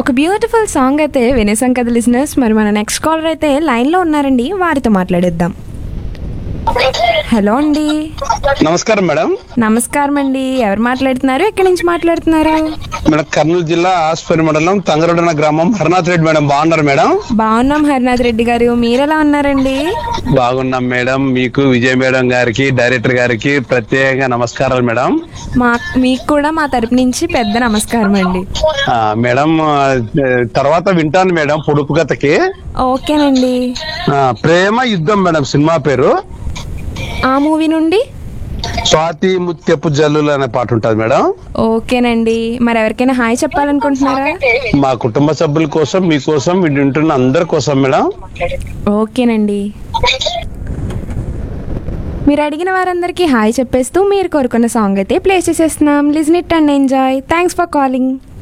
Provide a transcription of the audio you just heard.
ఒక beautiful song అయితే వినేసాం కదా లిసినర్స్ మరి మన నెక్స్ట్ కాలర్ అయితే లైన్లో ఉన్నారండి వారితో మాట్లాడేద్దాం హలో అండి నమస్కారం మేడం నమస్కారం అండి ఎవరు మాట్లాడుతున్నారు ఎక్కడి నుంచి మాట్లాడుతున్నారు మేడం కర్నూలు జిల్లా ఆస్పరి మండలం తంగరొడన గ్రామం హరినాథ్ రెడ్డి మేడం బాగున్నారు మేడం బాగున్నాం హరినాథ్ రెడ్డి గారు మీరు ఎలా ఉన్నారండి బాగున్నాం మేడం మీకు విజయ్ మేడం గారికి డైరెక్టర్ గారికి ప్రత్యేకంగా నమస్కారాలు మేడం మా మీకు కూడా మా తరపు నుంచి పెద్ద నమస్కారం అండి ఆ, మేడం ఆ, తర్వాత వింటాను మేడం పొడుపు కథకి ఓకేనండి ఆ, ప్రేమ యుద్ధం మేడం సినిమా పేరు ఆ మూవీ నుండి స్వాతి ముత్యపు జల్లులు అనే పాట ఉంటుంది మేడం ఓకేనండి మరి ఎవరికైనా హాయ్ చెప్పాలనుకుంటున్నారా మా కుటుంబ సభ్యుల కోసం మీకోసం వింటున్న అందరి కోసం మేడం ఓకేనండి మీరు అడిగిన వారందరికీ హాయ్ చెప్పేస్తూ మీరు కోరుకున్న సాంగ్ అయితే ప్లే చేసేస్తున్నాం listen it and enjoy thanks for calling